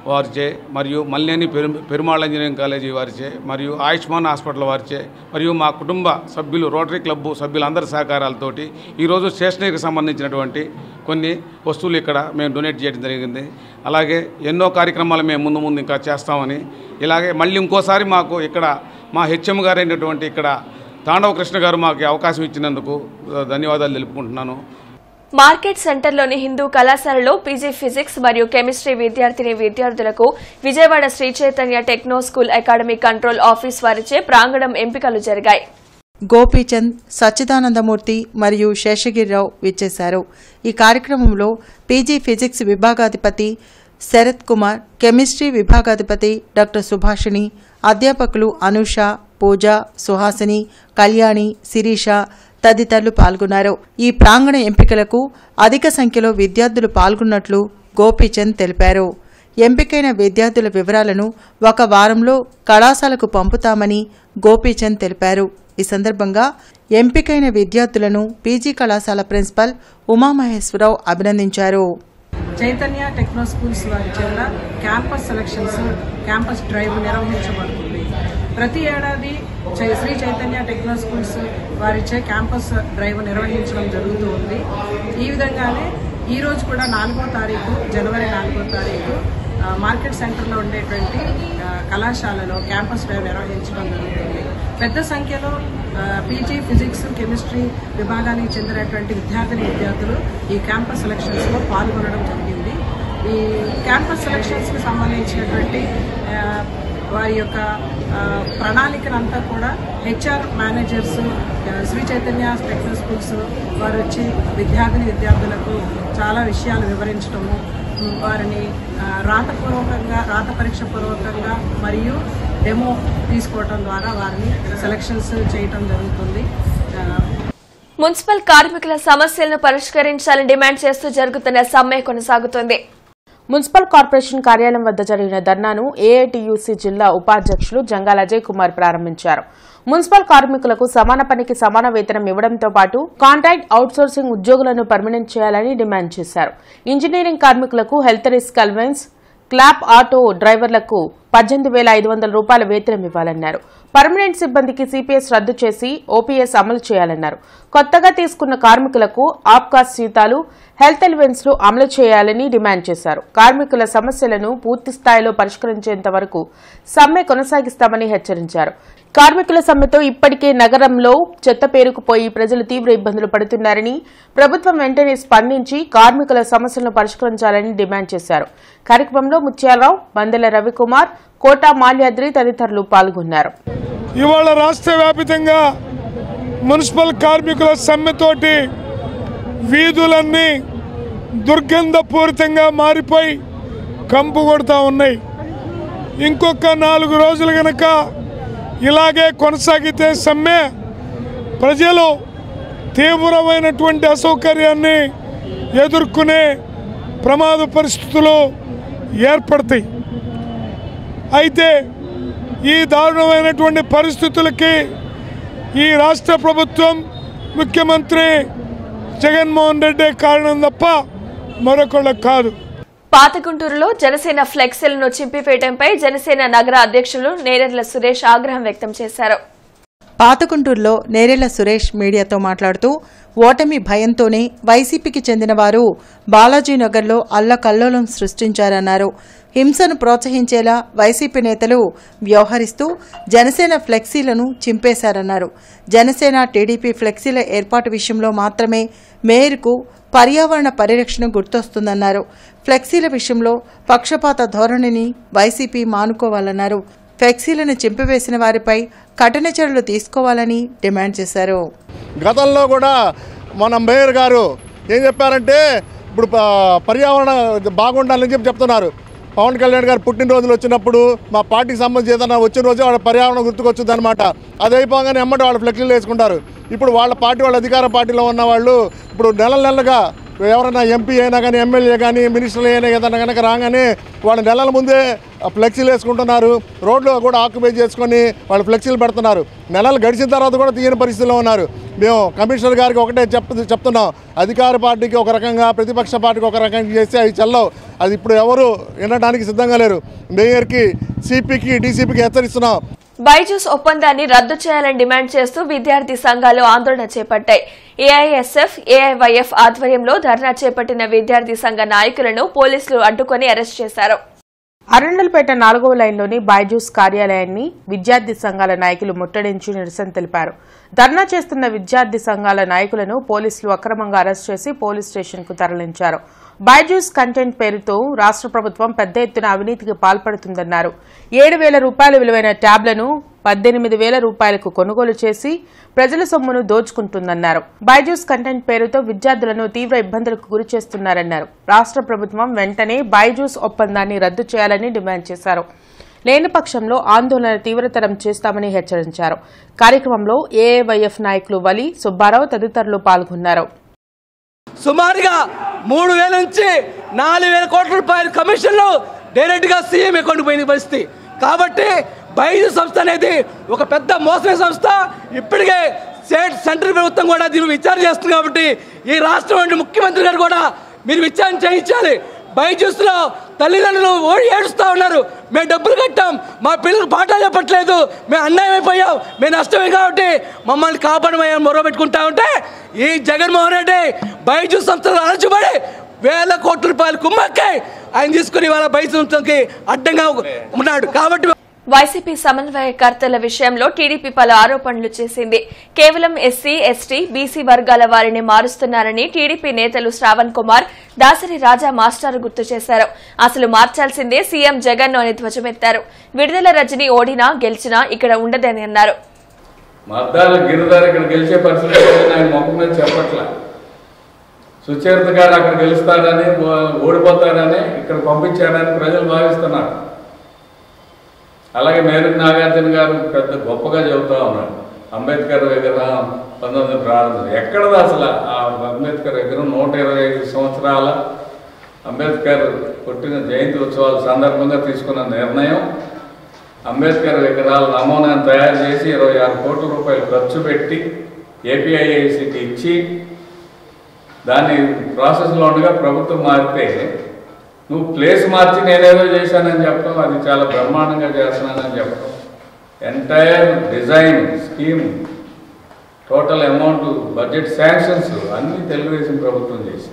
వారిచే మరియు మల్లేని పెరు పెరుమాళ్ ఇంజనీరింగ్ కాలేజీ వారిచే మరియు ఆయుష్మాన్ హాస్పిటల్ వారిచే మరియు మా కుటుంబ సభ్యులు రోటరీ క్లబ్బు సభ్యులందరి సహకారాలతోటి ఈరోజు స్టేషనరీకి సంబంధించినటువంటి కొన్ని వస్తువులు ఇక్కడ మేము డొనేట్ చేయడం జరిగింది అలాగే ఎన్నో కార్యక్రమాలు మేము ముందు ముందు ఇంకా చేస్తామని ఇలాగే మళ్ళీ ఇంకోసారి మాకు ఇక్కడ మా హెచ్ఎం గారైనటువంటి ఇక్కడ తాండవ కృష్ణ గారు మాకు ఈ అవకాశం ఇచ్చినందుకు ఆ, ధన్యవాదాలు తెలుపుకుంటున్నాను
మార్కెట్ సెంటర్లోని హిందూ కళాశాలలో పీజీ ఫిజిక్స్ మరియు కెమిస్ట్రీ విద్యార్థిని విద్యార్థులకు Vijayawada Sri Chaitanya techno school academy control office వారిచే ప్రాంగణం ఎంపికలు జరిగాయి
గోపీచంద్ సచ్చిదానందమూర్తి మరియు శేషగిరిరావు విచ్చేశారు ఈ కార్యక్రమంలో PG physics విభాగాధిపతి Sarath Kumar chemistry విభాగాధిపతి doctor Subhashini అధ్యాపకులు అనూష పూజ సుహాసిని కళ్యాణి శిరీష తదితరులు పాల్గొన్నారు ఈ ప్రాంగణ ఎంపికలకు అధిక సంఖ్యలో విద్యార్థులు పాల్గొన్నట్లు గోపీచంద్ తెలిపారు ఎంపికైన విద్యార్థుల వివరాలను ఒక వారంలో కళాశాలకు పంపుతామని గోపీచంద్ తెలిపారు ఈ సందర్భంగా ఎంపికైన విద్యార్థులను పీజీ కళాశాల ప్రిన్సిపల్ ఉమామహేశ్వరరావు అభినందించారు
చైతన్య టెక్నో స్కూల్స్ వారి చేత క్యాంపస్ సెలక్షన్స్ క్యాంపస్ డ్రైవ్ నిర్వహించబడుతుంది ప్రతి ఏడాది చై- శ్రీ చైతన్య టెక్నో స్కూల్స్ వారిచే క్యాంపస్ డ్రైవ్ నిర్వహించడం జరుగుతూ ఉంది ఈ విధంగానే ఈ రోజు కూడా నాలుగో తారీఖు జనవరి నాలుగో తారీఖు ఆ, మార్కెట్ సెంటర్లో ఉండేటువంటి ఆ, కళాశాలలో క్యాంపస్ డ్రైవ్ నిర్వహించడం జరుగుతుంది పెద్ద సంఖ్యలో ఆ, పీజీ ఫిజిక్స్ కెమిస్ట్రీ విభాగానికి చెందినటువంటి విద్యార్థిని విద్యార్థులు ఈ క్యాంపస్ సెలక్షన్స్లో పాల్గొనడం జరిగింది ఈ క్యాంపస్ సెలక్షన్స్కి సంబంధించినటువంటి ఆ, వారి యొక్క ఆ, ప్రణాళికనంతా కూడా హెచ్ఆర్ మేనేజర్స్ ఆ, శ్రీ చైతన్య టెక్నో స్కూల్స్ వారు వచ్చి విద్యార్థిని విద్యార్థులకు చాలా విషయాలు వివరించడము ఉమ్, వారిని ఆ, రాతపూర్వకంగా రాత పరీక్ష పూర్వకంగా మరియు డెమో తీసుకోవటం ద్వారా వారిని సెలక్షన్స్ చేయటం జరుగుతుంది ఆ,
మున్సిపల్ కార్మికుల సమస్యలను పరిష్కరించాలని డిమాండ్ చేస్తూ జరుగుతున్న సమ్మె కొనసాగుతోంది
మున్సిపల్ కార్పొరేషన్ కార్యాలయం వద్ద జరిగిన ధర్నాను ఏఐటియుసి జిల్లా ఉపాధ్యక్షులు జంగాల అజయ్ కుమార్ ప్రారంభించారు మున్సిపల్ కార్మికులకు సమాన పనికి సమాన వేతనం ఇవ్వడంతో పాటు కాంట్రాక్ట్ అవుట్సోర్సింగ్ ఉద్యోగులను పర్మనెంట్ చేయాలని డిమాండ్ చేశారు ఇంజనీరింగ్ కార్మికులకు health risk allowance clap auto డ్రైవర్లకు పద్దెనిమిది వేల ఐదు వందల రూపాయల వేతనం ఇవ్వాలన్నారు పర్మనెంట్ సిబ్బందికి సిపిఎస్ రద్దు చేసి ఓపీఎస్ అమలు చేయాలన్నారు కొత్తగా తీసుకున్న కార్మికులకు ఆప్కాస్ జీతాలు హెల్త్ అలవెన్స్లు అమలు చేయాలని డిమాండ్ చేశారు కార్మికుల సమస్యలను పూర్తి స్థాయిలో పరిష్కరించేంత వరకు సమ్మె కొనసాగిస్తామని హెచ్చరించారు కార్మికుల సమ్మెతో ఇప్పటికే నగరంలో చెత్త పేరుకుపోయి ప్రజలు తీవ్ర ఇబ్బందులు పడుతున్నారని ప్రభుత్వం వెంటనే స్పందించి కార్మికుల సమస్యలను పరిష్కరించాలని డిమాండ్ చేశారు కార్యక్రమంలో ముత్యాలరావు బందెల రవికుమార్ కోటా మాల్యాద్రి తదితరులు పాల్గొన్నారు
ఇవాళ రాష్ట్ర వ్యాపితంగా మున్సిపల్ కార్మికుల సమ్మెతోటి వీధులన్నీ దుర్గంధపూరితంగా మారిపోయి కంపు కొడుతూ ఉన్నాయి ఇంకొక నాలుగు రోజులు గనక ఇలాగే కొనసాగితే సమ్మె ప్రజలు తీవ్రమైనటువంటి అసౌకర్యాన్ని ఎదుర్కొనే ప్రమాద పరిస్థితులు ఏర్పడతాయి అయితే ఈ దారుణమైనటువంటి పరిస్థితులకి ఈ రాష్ట్ర ప్రభుత్వం ముఖ్యమంత్రి జగన్మోహన్ రెడ్డి కారణం తప్ప మరొకళ్ళకు కాదు
పాతగుంటూరులో జనసేన ఫ్లెక్సీలను చింపివేయడంపై జనసేన నగర అధ్యక్షులు నేరెళ్ల సురేష్ ఆగ్రహం వ్యక్తం చేశారు
పాతకుంటూరులో నేరెళ్ల సురేష్ మీడియాతో మాట్లాడుతూ ఓటమి భయంతోనే వైసీపీకి చెందిన వారు బాలాజీనగర్లో అల్లకల్లోలం సృష్టించారన్నారు హింసను ప్రోత్సహించేలా వైసీపీ నేతలు వ్యవహరిస్తూ జనసేన ఫ్లెక్సీలను చింపేశారన్నారు జనసేన టీడీపీ ఫ్లెక్సీల ఏర్పాటు విషయంలో మాత్రమే మేయర్కు పర్యావరణ పరిరక్షణ గుర్తొస్తుందన్నారు ఫ్లెక్సీల విషయంలో పక్షపాత ధోరణిని వైసీపీ మానుకోవాలన్నారు ఫ్లెక్సీలను చింపివేసిన వారిపై కఠిన చర్యలు తీసుకోవాలని డిమాండ్ చేశారు
గతంలో కూడా మన మేయర్ గారు ఏం చెప్పారంటే ఇప్పుడు ప- పర్యావరణ బాగుండాలని చెప్పి చెప్తున్నారు పవన్ కళ్యాణ్ గారు పుట్టినరోజులు వచ్చినప్పుడు మా పార్టీకి సంబంధించి ఏదైనా వచ్చిన రోజు వాళ్ళ పర్యావరణం గుర్తుకొచ్చుద్ది అనమాట అది అయిపోగానే ఎమ్మటి వాళ్ళు ఫ్లెక్సీలు వేసుకుంటారు ఇప్పుడు వాళ్ళ పార్టీ వాళ్ళ అధికార పార్టీలో ఉన్న వాళ్ళు ఇప్పుడు నెల నెలలుగా ఎవరైనా ఎంపీ అయినా కానీ ఎమ్మెల్యే కానీ మినిస్టర్లు అయినా ఏదైనా కనుక రాగానే వాళ్ళు నెలల ముందే ఆ ఫ్లెక్సీలు వేసుకుంటున్నారు రోడ్లు కూడా ఆక్యుపై చేసుకొని వాళ్ళు ఫ్లెక్సీలు పెడుతున్నారు నెలలు గడిచిన తర్వాత కూడా తీయని పరిస్థితిలో ఉన్నారు మేము కమిషనర్ గారికి ఒకటే చెప్ చెప్తున్నాం అధికార పార్టీకి ఒక రకంగా ప్రతిపక్ష పార్టీకి ఒక రకంగా చేస్తే అవి చెల్లవు అది ఇప్పుడు ఎవరు వినడానికి సిద్ధంగా లేరు మేయర్కి సిపికి డీసీపీకి హెచ్చరిస్తున్నాం
బైజూస్ ఒప్పందాన్ని రద్దు చేయాలని డిమాండ్ చేస్తూ విద్యార్థి సంఘాలు ఆందోళన చేపట్టాయి ఏఐఎస్ఎఫ్ ఏఐవైఎఫ్ ఆధ్వర్యంలో ధర్నా చేపట్టిన విద్యార్థి సంఘ నాయకులను పోలీసులు అడ్డుకొని అరెస్ట్ చేశారు
అరండల్పేట నాలుగవ లైన్లోని బైజూస్ కార్యాలయాన్ని విద్యార్థి సంఘాల నాయకులు ముట్టడించి నిరసన తెలిపారు ధర్నా చేస్తున్న విద్యార్థి సంఘాల నాయకులను పోలీసులు అక్రమంగా అరెస్ట్ చేసి పోలీస్ స్టేషన్కు తరలించారు బైజూస్ కంటెంట్ పేరుతో రాష్ట్ర ప్రభుత్వం పెద్ద ఎత్తున అవినీతికి పాల్పడుతుందన్నారు ఏడు వేల రూపాయల విలువైన ట్యాబ్లను పద్దెనిమిది వేల రూపాయలకు కొనుగోలు చేసి ప్రజల సొమ్మును దోచుకుంటుందన్నారు బైజూస్ కంటెంట్ పేరుతో విద్యార్థులను తీవ్ర ఇబ్బందులకు గురి చేస్తున్నారన్నారు రాష్ట్ర ప్రభుత్వం వెంటనే బైజూస్ ఒప్పందాన్ని రద్దు చేయాలని డిమాండ్ చేశారు లేని పక్షంలో ఆందోళన తీవ్రతరం చేస్తామని హెచ్చరించారు కార్యక్రమంలో ఏఏవైఎఫ్ నాయకులు వలి సుబ్బారావు తదితరులు పాల్గొన్నారు
సుమారుగా మూడు వేల నుంచి నాలుగు వేల కోట్ల రూపాయల కమిషన్లు డైరెక్ట్గా సీఎం అకౌంట్ పోయిన పరిస్థితి కాబట్టి బైజు సంస్థ అనేది ఒక పెద్ద మోసమైన సంస్థ ఇప్పటికే స్టేట్ సెంట్రల్ ప్రభుత్వం కూడా దీన్ని విచారణ చేస్తుంది కాబట్టి ఈ రాష్ట్రం వంటి ముఖ్యమంత్రి గారు కూడా మీరు విచారణ చేయించాలి బైజూస్లో తల్లిదండ్రులు ఓడి ఏడుస్తూ ఉన్నారు మేము డబ్బులు కట్టాం మా పిల్లలు పాఠాలు చెప్పట్లేదు మేము అన్యాయం అయిపోయాం మేము నష్టమే కాబట్టి మమ్మల్ని కాపాడమయ్యాం మొరవ పెట్టుకుంటా ఉంటే ఈ జగన్మోహన్ రెడ్డి బైజూస్ సంస్థలు అరచుబడి వేల కోట్ల రూపాయలు కుమ్మక్కి ఆయన తీసుకుని వాళ్ళ బైజు సంస్థకి అడ్డంగా ఉన్నాడు కాబట్టి
వైసీపీ సమన్వయకర్తల విషయంలో టీడీపీ పలు ఆరోపణలు చేసింది కేవలం ఎస్సీ ఎస్టీ బీసీ వర్గాల వారిని మారుస్తున్నారని టీడీపీ నేతలు శ్రావణ్ కుమార్ దాసరి రాజా మాస్టర్ గుర్తు చేశారు అసలు మార్చాల్సిందే సీఎం జగన్ అని ధ్వజమెత్తారు విడుదల రజని ఓడినా గెలిచినా ఇక్కడ ఉండదని అన్నారు
మద్దాల గిరిదారు ఇక్కడ గెలిచే పరిస్థితి లేదని ఆయన ముఖం మీద చెప్పట్లా సుచరిత గారు అక్కడ గెలుస్తాడని ఓ- ఓడిపోతాడని ఇక్కడ పంపించాడని ప్రజలు భావిస్తున్నారు అలాగే మేరకు నాగార్జున గారు పెద్ద గొప్పగా చెబుతా ఉన్నాడు అంబేద్కర్ విగ్రహం పంతొమ్మిది ప్రారంభం ఎక్కడది అసలు ఆ అంబేద్కర్ విగ్రహం నూట ఇరవై ఐదు సంవత్సరాల అంబేద్కర్ పుట్టిన జయంతి ఉత్సవాల సందర్భంగా తీసుకున్న నిర్ణయం అంబేద్కర్ విగ్రహాల నమూనాను తయారు చేసి ఇరవై ఆరు కోట్ల రూపాయలు ఖర్చు పెట్టి ఏపీఐఐసికి ఇచ్చి దాన్ని ప్రాసెస్లో ఉండగా ప్రభుత్వం మారితే నువ్వు ప్లేస్ మార్చి నేనేదో చేశానని చెప్పడం అది చాలా బ్రహ్మాండంగా చేస్తున్నానని చెప్పడం entire design scheme total amount budget sanctions అన్నీ తెలుగుదేశం ప్రభుత్వం చేసింది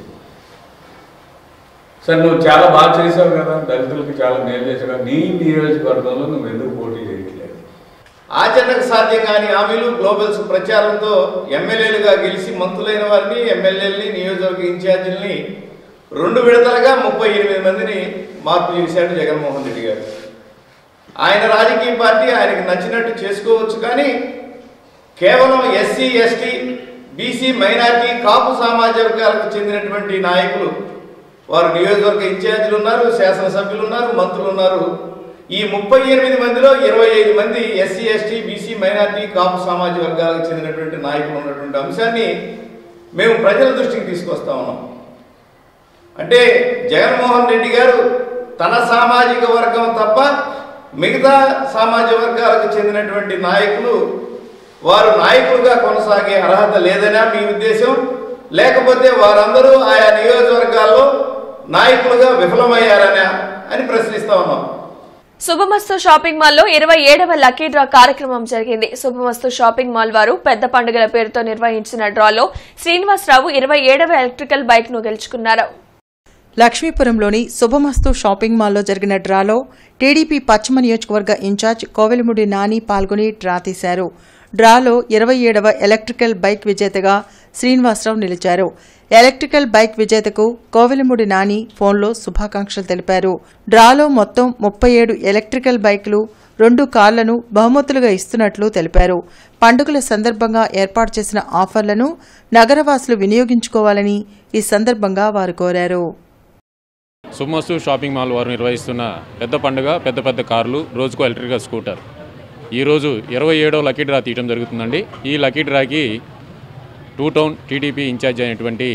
సరే నువ్వు చాలా బాగా చేసావు కదా దళితులకి చాలా మేలు చేసావు కదా నీ నియోజకవర్గంలో నువ్వు ఎందుకు పోటీ చేయట్లేదు
ఆచరణకు సాధ్యం కాని హామీలు గ్లోబల్స్ ప్రచారంతో ఎమ్మెల్యేలుగా గెలిచి మంత్రులైన వారిని ఎమ్మెల్యేలని నియోజకవర్గ ఇన్ఛార్జీలని రెండు విడతలుగా ముప్పై ఎనిమిది మందిని మార్పు చేశాడు జగన్మోహన్ రెడ్డి గారు ఆయన రాజకీయ పార్టీ ఆయనకు నచ్చినట్టు చేసుకోవచ్చు కానీ కేవలం SC ST BC minority Kapu సామాజిక వర్గాలకు చెందినటువంటి నాయకులు వారు నియోజకవర్గ ఇన్ఛార్జీలు ఉన్నారు శాసనసభ్యులు ఉన్నారు మంత్రులు ఉన్నారు ఈ ముప్పై ఎనిమిది మందిలో ఇరవై ఐదు మంది SC ST BC minority Kapu సామాజిక వర్గాలకు చెందినటువంటి నాయకులు ఉన్నటువంటి అంశాన్ని మేము ప్రజల దృష్టికి తీసుకొస్తా ఉన్నాం అంటే జగన్మోహన్ రెడ్డి గారు తన సామాజిక వర్గం తప్ప మిగతా సామాజిక వర్గాలకు చెందినటువంటి నాయకులు వారు నాయకులుగా కొనసాగే అర్హత లేదనా మీ ఉద్దేశం లేకపోతే వారందరూ ఆయా నియోజకవర్గాల్లో నాయకులుగా విఫలమయ్యారనా అని ప్రశ్నిస్తా ఉన్నాం
శుభమస్తు షాపింగ్ మాల్ లో ఇరవై ఏడవ లక్కీ డ్రా కార్యక్రమం జరిగింది శుభమస్తు షాపింగ్ మాల్ వారు పెద్ద పండుగల పేరుతో నిర్వహించిన డ్రాలో శ్రీనివాసరావు ఇరవై ఏడవ ఎలక్ట్రికల్ బైక్ ను గెలుచుకున్నారు
లక్ష్మీపురంలోని శుభమస్తు షాపింగ్ మాల్లో జరిగిన డ్రాలో టీడీపీ పశ్చిమ నియోజకవర్గ ఇన్ఛార్జ్ కోవెలముడి నాని పాల్గొని డ్రా తీశారు డ్రాలో ఇరవై ఏడవ ఎలక్ట్రికల్ బైక్ విజేతగా శ్రీనివాసరావు నిలిచారు ఎలక్ట్రికల్ బైక్ విజేతకు కోవెలముడి నాని ఫోన్లో శుభాకాంక్షలు తెలిపారు డ్రాలో మొత్తం ముప్పై ఏడు ఎలక్ట్రికల్ బైకులు రెండు కార్లను బహుమతులుగా ఇస్తున్నట్లు తెలిపారు పండుగల సందర్భంగా ఏర్పాటు చేసిన ఆఫర్లను నగరవాసులు వినియోగించుకోవాలని ఈ సందర్భంగా వారు కోరారు
సుమస్సు షాపింగ్ మాల్ వారు నిర్వహిస్తున్న పెద్ద పండుగ పెద్ద పెద్ద కార్లు రోజుకు ఎలక్ట్రికల్ స్కూటర్ ఈరోజు ఇరవై ఏడో లక్కీ డ్రా తీయడం జరుగుతుందండి ఈ లక్కీ డ్రాకి టూ టౌన్ టీడీపీ ఇన్ఛార్జ్ అయినటువంటి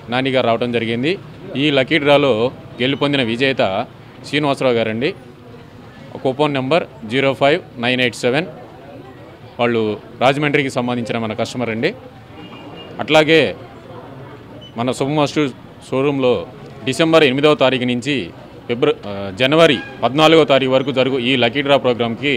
నాని గారు రావడం జరిగింది ఈ లక్కీ డ్రాలో గెలుపొందిన విజేత శ్రీనివాసరావు గారండి coupon number zero five nine eight seven వాళ్ళు రాజమండ్రికి సంబంధించిన మన కస్టమర్ అండి అట్లాగే మన శుభమస్టు షోరూంలో డిసెంబర్ ఎనిమిదవ తారీఖు నుంచి ఫిబ్ర ఆ, జనవరి పద్నాలుగో తారీఖు వరకు జరుగు ఈ లక్కీ డ్రా ప్రోగ్రామ్కి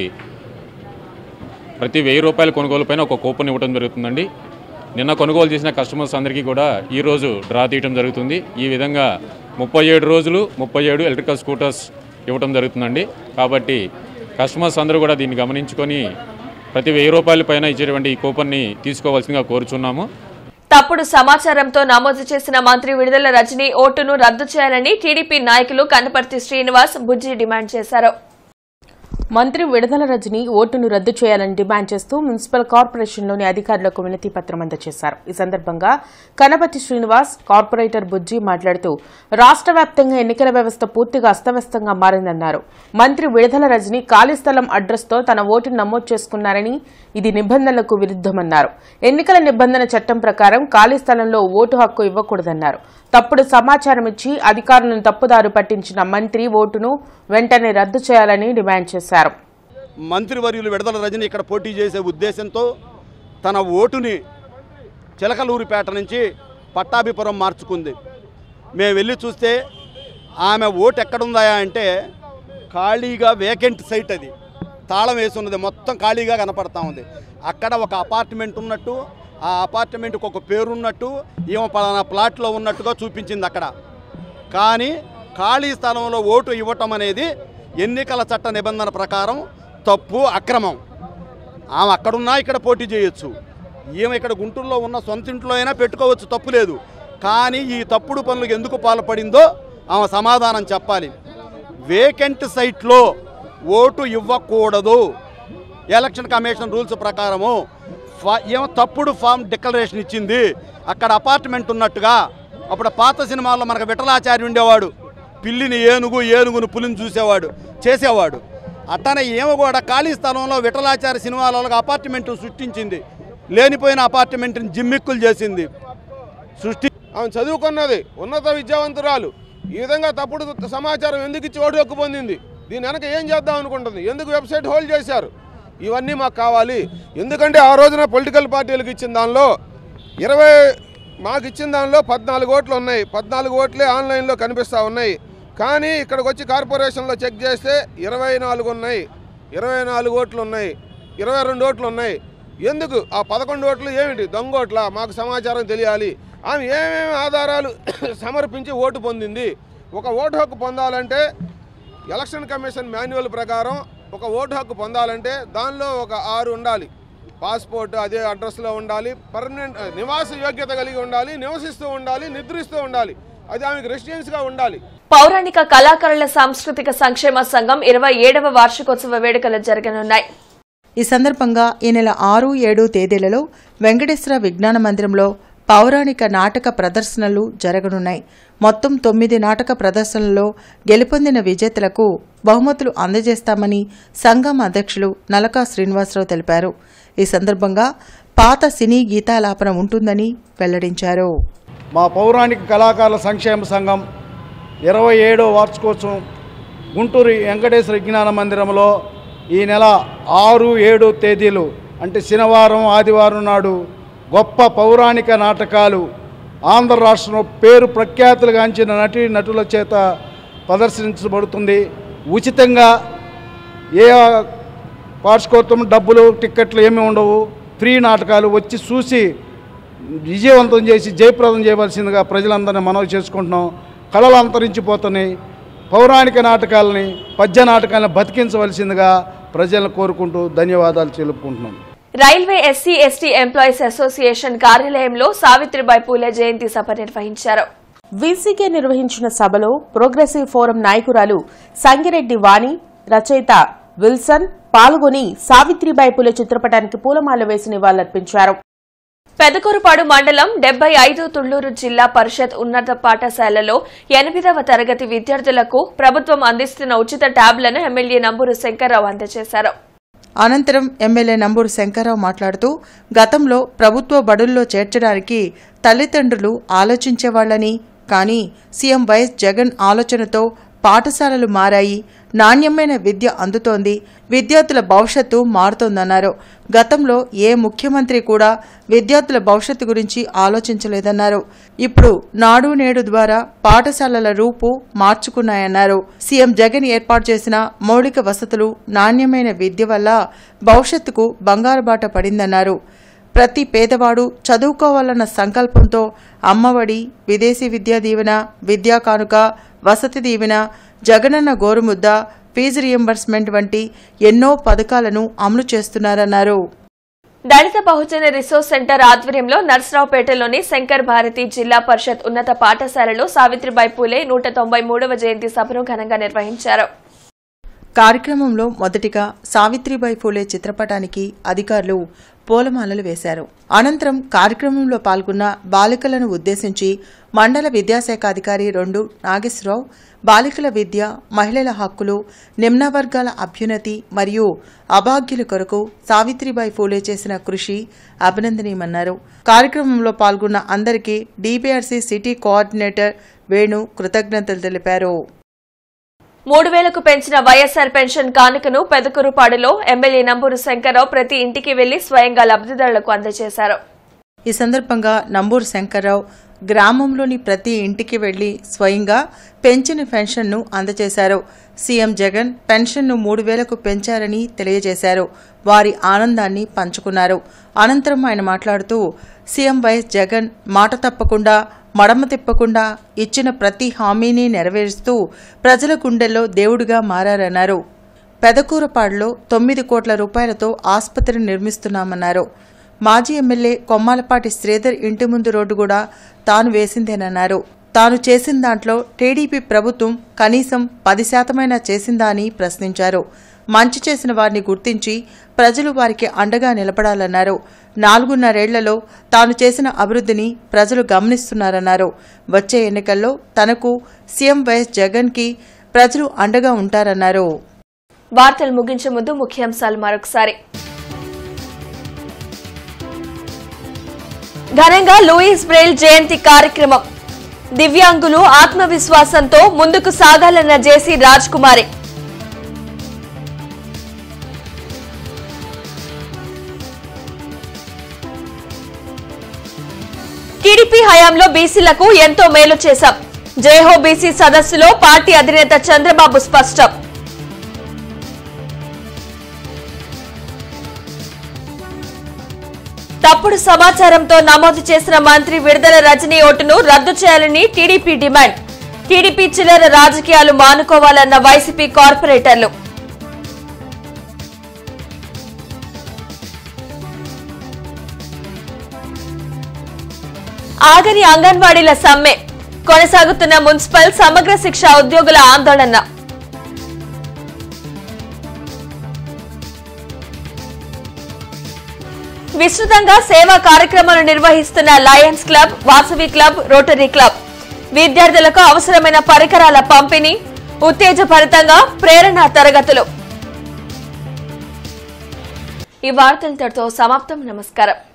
ప్రతి వెయ్యి రూపాయల కొనుగోలు పైన ఒక కూపన్ ఇవ్వడం జరుగుతుందండి నిన్న కొనుగోలు చేసిన కస్టమర్స్ అందరికీ కూడా ఈరోజు డ్రా తీయడం జరుగుతుంది ఈ విధంగా ముప్పై ఏడు రోజులు ముప్పై ఏడు ఎలక్ట్రికల్ స్కూటర్స్ ఇవ్వడం జరుగుతుందండి కాబట్టి కస్టమర్స్ అందరూ కూడా దీన్ని గమనించుకొని ప్రతి వెయ్యి రూపాయల పైన ఇచ్చేటువంటి ఈ కూపన్ని తీసుకోవాల్సిందిగా కోరుచున్నాము
తప్పుడు సమాచారంతో నమోదు చేసిన మంత్రి విడుదల రజనీ ఓటును రద్దు చేయాలని టీడీపీ నాయకులు కనపర్తి శ్రీనివాస్ బుజ్జి డిమాండ్ చేశారు
మంత్రి విడుదల రజని ఓటును రద్దు చేయాలని డిమాండ్ చేస్తూ మున్సిపల్ కార్పొరేషన్లోని అధికారులకు వినతి పత్రం అందజేశారు ఈ సందర్భంగా కనపతి శ్రీనివాస్ కార్పొరేటర్ బుజ్జి మాట్లాడుతూ రాష్ట్ర వ్యాప్తంగా ఎన్నికల వ్యవస్థ పూర్తిగా అస్తవ్యస్తంగా మారిందన్నారు మంత్రి విడుదల రజని ఖాళీ స్థలం అడ్రస్తో తన ఓటును నమోదు చేసుకున్నారని ఇది నిబంధనలకు విరుద్దమన్నారు ఎన్నికల నిబంధన చట్టం ప్రకారం ఖాళీ స్థలంలో ఓటు హక్కు ఇవ్వకూడదన్నారు తప్పుడు సమాచారం ఇచ్చి అధికారులను తప్పుదారు పట్టించిన మంత్రి ఓటును వెంటనే రద్దు చేయాలని డిమాండ్ చేశారు
మంత్రివర్యులు విడుదల రజని ఇక్కడ పోటీ చేసే ఉద్దేశంతో తన ఓటుని చిలకలూరిపేట నుంచి పట్టాభిపురం మార్చుకుంది మేము వెళ్ళి చూస్తే ఆమె ఓటు ఎక్కడుందా అంటే ఖాళీగా వేకెంట్ సైట్ అది తాళం వేసి ఉన్నది మొత్తం ఖాళీగా కనపడతా ఉంది అక్కడ ఒక అపార్ట్మెంట్ ఉన్నట్టు ఆ అపార్ట్మెంట్కి ఒక పేరు ఉన్నట్టు ఈమె పలానా ప్లాట్లో ఉన్నట్టుగా చూపించింది అక్కడ కానీ ఖాళీ స్థలంలో ఓటు ఇవ్వటం అనేది ఎన్నికల చట్ట నిబంధన ప్రకారం తప్పు అక్రమం ఆమె అక్కడున్నా ఇక్కడ పోటీ చేయొచ్చు ఈమె ఇక్కడ గుంటూరులో ఉన్న సొంత ఇంట్లో అయినా పెట్టుకోవచ్చు తప్పు లేదు కానీ ఈ తప్పుడు పనులకు ఎందుకు పాల్పడిందో ఆమె సమాధానం చెప్పాలి వేకెంట్ సైట్లో ఓటు ఇవ్వకూడదు ఎలక్షన్ కమిషన్ రూల్స్ ప్రకారము ఫా- ఏమో తప్పుడు ఫామ్ డిక్లరేషన్ ఇచ్చింది అక్కడ అపార్ట్మెంట్ ఉన్నట్టుగా అప్పుడు పాత సినిమాల్లో మనకు విఠలాచారి ఉండేవాడు పిల్లిని ఏనుగు ఏనుగును పులిని చూసేవాడు చేసేవాడు అట్టనే ఏమో కూడా ఖాళీ స్థలంలో విఠలాచారి సినిమాలలో అపార్ట్మెంట్ సృష్టించింది లేనిపోయిన అపార్ట్మెంట్ని జిమ్మిక్కులు చేసింది సృష్టి
ఆమె చదువుకున్నది ఉన్నత విద్యావంతురాలు ఈ విధంగా తప్పుడు సమాచారం ఎందుకు ఇచ్చి ఓటు హక్కు పొందింది దీని వెనక ఏం చేద్దాం అనుకుంటుంది ఎందుకు వెబ్సైట్ హోల్డ్ చేశారు ఇవన్నీ మాకు కావాలి ఎందుకంటే ఆ రోజున పొలిటికల్ పార్టీలకు ఇచ్చిన దానిలో ఇరవై మాకు ఇచ్చిన దానిలో పద్నాలుగు ఓట్లు ఉన్నాయి పద్నాలుగు ఓట్లే ఆన్లైన్లో కనిపిస్తూ ఉన్నాయి కానీ ఇక్కడికి వచ్చి కార్పొరేషన్లో చెక్ చేస్తే ఇరవై నాలుగు ఉన్నాయి ఇరవై నాలుగు ఓట్లు ఉన్నాయి ఇరవై రెండు ఓట్లు ఉన్నాయి ఎందుకు ఆ పదకొండు ఓట్లు ఏమిటి దొంగ ఓట్ల మాకు సమాచారం తెలియాలి ఆమె ఏమేమి ఆధారాలు సమర్పించి ఓటు పొందింది ఒక ఓటు హక్కు పొందాలంటే ఎలక్షన్ కమిషన్ మాన్యువల్ ప్రకారం ఒక ఓటు హక్కు పొందాలంటే దానిలో ఒక ఆరు ఉండాలి పాస్పోర్ట్ అదే అడ్రస్లో ఉండాలి పర్మనెంట్ నివాస యోగ్యత కలిగి ఉండాలి నివసిస్తూ ఉండాలి నిద్రిస్తూ ఉండాలి అది ఆమెకు రెసిడెన్స్గా ఉండాలి
పౌరాణిక కళాకారుల సాంస్కృతిక సంక్షేమ సంఘం ఇరవై ఏడవ వార్షికోత్సవ వేడుకలు జరగనున్నాయి
ఈ సందర్భంగా ఈ నెల ఆరు ఏడు తేదీలలో వెంకటేశ్వర విజ్ఞాన మందిరంలో పౌరాణిక నాటక ప్రదర్శనలు జరగనున్నాయి మొత్తం తొమ్మిది నాటక ప్రదర్శనల్లో గెలుపొందిన విజేతలకు బహుమతులు అందజేస్తామని సంఘం అధ్యక్షులు నలకా శ్రీనివాసరావు తెలిపారు ఈ సందర్భంగా పాత సినీ గీతాలాపన ఉంటుందని వెల్లడించారు
మా పౌరాణిక కళాకారుల సంక్షేమ సంఘం ఇరవై ఏడో వార్షికోత్సవం గుంటూరు వెంకటేశ్వర విజ్ఞాన మందిరంలో ఈ నెల ఆరు ఏడు తేదీలు అంటే శనివారం ఆదివారం నాడు గొప్ప పౌరాణిక నాటకాలు ఆంధ్ర రాష్ట్రంలో పేరు ప్రఖ్యాతులుగాంచిన నటి నటుల చేత ప్రదర్శించబడుతుంది ఉచితంగా ఏ వార్షికోత్సవం డబ్బులు టిక్కెట్లు ఏమీ ఉండవు ఫ్రీ నాటకాలు వచ్చి చూసి విజయవంతం చేసి జయప్రదం చేయవలసిందిగా ప్రజలందరినీ మనవి చేసుకుంటున్నాం కళలు అంతరించిపోతున్నాయి పౌరాణిక నాటకాలని పద్య నాటకాలను బతికించవలసిందిగా ప్రజలను కోరుకుంటూ ధన్యవాదాలు తెలుపుకుంటున్నాం
railway SC ST employees association కార్యాలయంలో సావిత్రిబాయి పూలే జయంతి సభ నిర్వహించారు
వీసీకే నిర్వహించిన సభలో ప్రోగ్రెసివ్ ఫోరం నాయకురాలు సంగిరెడ్డి వాణి రచయిత విల్సన్ పాల్గొని సావిత్రిబాయి పూలే చిత్రపటానికి పూలమాల వేసి నివాళులర్పించారు
పెదకూరుపాడు మండలం డెబ్బై ఐదు తుళ్లూరు జిల్లా పరిషత్ ఉన్నత పాఠశాలలో ఎనిమిదవ తరగతి విద్యార్థులకు ప్రభుత్వం అందిస్తున్న ఉచిత ట్యాబ్లను ఎమ్మెల్యే నంబూరు శంకర్రావు అందజేశారు
అనంతరం ఎమ్మెల్యే నంబూరు శంకర్రావు మాట్లాడుతూ గతంలో ప్రభుత్వ బడుల్లో చేర్చడానికి తల్లిదండ్రులు ఆలోచించేవాళ్లని కానీ సీఎం వైఎస్ జగన్ ఆలోచనతో పాఠశాలలు మారాయి నాణ్యమైన విద్య అందుతోంది విద్యార్థుల భవిష్యత్తు మారుతోందన్నారు గతంలో ఏ ముఖ్యమంత్రి కూడా విద్యార్థుల భవిష్యత్తు గురించి ఆలోచించలేదన్నారు ఇప్పుడు నాడు నేడు ద్వారా పాఠశాలల రూపు మార్చుకున్నాయన్నారు సీఎం జగన్ ఏర్పాటు చేసిన మౌలిక వసతులు నాణ్యమైన విద్య వల్ల భవిష్యత్తుకు బంగారు బాట పడిందన్నారు ప్రతి పేదవాడు చదువుకోవాలన్న సంకల్పంతో అమ్మఒడి విదేశీ విద్యా దీవెన విద్యా కానుక వసతి దీవెన జగనన్న గోరుముద్ద ఫీజు రియంబర్స్మెంట్ వంటి ఎన్నో పథకాలను అమలు చేస్తున్నారన్నారు
దళిత బహుజన రిసోర్స్ సెంటర్ ఆధ్వర్యంలో నర్సరావుపేటలోని శంకర్ భారతి జిల్లా పరిషత్ ఉన్నత పాఠశాలలో సావిత్రిబాయి పూలే నూట తొంభై మూడవ జయంతి సభను ఘనంగా నిర్వహించారు
కార్యక్రమంలో మొదటిగా సావిత్రిబాయి ఫూలే చిత్రపటానికి అధికారులు పూలమాలలు వేశారు అనంతరం కార్యక్రమంలో పాల్గొన్న బాలికలను ఉద్దేశించి మండల విద్యాశాఖ అధికారి రెండు నాగేశ్వరరావు బాలికల విద్య మహిళల హక్కులు నిమ్న వర్గాల అభ్యున్నతి మరియు అభాగ్యుల కొరకు సావిత్రిబాయి ఫూలే చేసిన కృషి అభినందనీయమన్నారు కార్యక్రమంలో పాల్గొన్న అందరికీ డీబీఆర్సీ సిటీ కోఆర్డినేటర్ వేణు కృతజ్ఞతలు తెలిపారు
మూడు వేలకు పెంచిన వైఎస్సార్ పెన్షన్ కానుకను పెదకూరుపాడులో ఎమ్మెల్యే నంబూరు శంకర్రావు ప్రతి ఇంటికి వెళ్లి స్వయంగా లబ్దిదారులకు అందజేశారు
ఈ సందర్భంగా నంబూరు శంకర్రావు గ్రామంలోని ప్రతి ఇంటికి వెళ్లి స్వయంగా పెంచిన పెన్షన్ను అందజేశారు సీఎం జగన్ పెన్షన్ను మూడు వేలకు పెంచారని తెలియజేశారు వారి ఆనందాన్ని పంచుకున్నారు అనంతరం ఆయన మాట్లాడుతూ సీఎం వైఎస్ జగన్ మాట తప్పకుండా మడమ తిప్పకుండా ఇచ్చిన ప్రతి హామీని నెరవేరుస్తూ ప్రజల గుండెల్లో దేవుడిగా మారారన్నారు పెదకూరపాడులో తొమ్మిది కోట్ల రూపాయలతో ఆసుపత్రి నిర్మిస్తున్నామన్నారు మాజీ ఎమ్మెల్యే కొమ్మాలపాటి శ్రీధర్ ఇంటి ముందు రోడ్డు కూడా తాను వేసిందేనన్నారు తాను చేసిన దాంట్లో టీడీపీ ప్రభుత్వం కనీసం పది శాతమైనా చేసిందా అని ప్రశ్నించారు మంచి చేసిన వారిని గుర్తించి ప్రజలు వారికి అండగా నిలబడాలన్నారు నాలుగున్నరేళ్లలో తాను చేసిన అభివృద్ధిని ప్రజలు గమనిస్తున్నారన్నారు వచ్చే ఎన్నికల్లో తనకు సీఎం వైఎస్ జగన్కి ప్రజలు అండగా ఉంటారన్నారు
వార్తలు ముగించే ముందు ముఖ్యాంశాలు మరొకసారి ఘనంగా లూయిస్ బ్రెయిల్ జయంతి కార్యక్రమం దివ్యాంగులు ఆత్మవిశ్వాసంతో ముందుకు సాగాలన్న జేసీ రాజ్ కుమారి టీడీపీ హయాంలో బీసీలకు ఎంతో మేలు చేశాం జయహో బీసీ సదస్సులో పార్టీ అధినేత చంద్రబాబు స్పష్టం తప్పుడు సమాచారంతో నమోదు చేసిన మంత్రి విడుదల రజనీ ఓటును రద్దు చేయాలని టీడీపీ డిమాండ్ టీడీపీ చిల్లర రాజకీయాలు మానుకోవాలన్న వైసీపీ కార్పొరేటర్లు ఆగని అంగన్వాడీల సమ్మె కొనసాగుతున్న మున్సిపల్ సమగ్ర శిక్ష ఉద్యోగుల ఆందోళన విస్తృతంగా సేవా కార్యక్రమాలు నిర్వహిస్తున్న Lions Club Vasavi Club Rotary Club విద్యార్థులకు అవసరమైన పరికరాల పంపిణీ ఉత్తేజభరితంగా ప్రేరణ తరగతులు ఈ వార్తలతో సమాప్తం నమస్కారం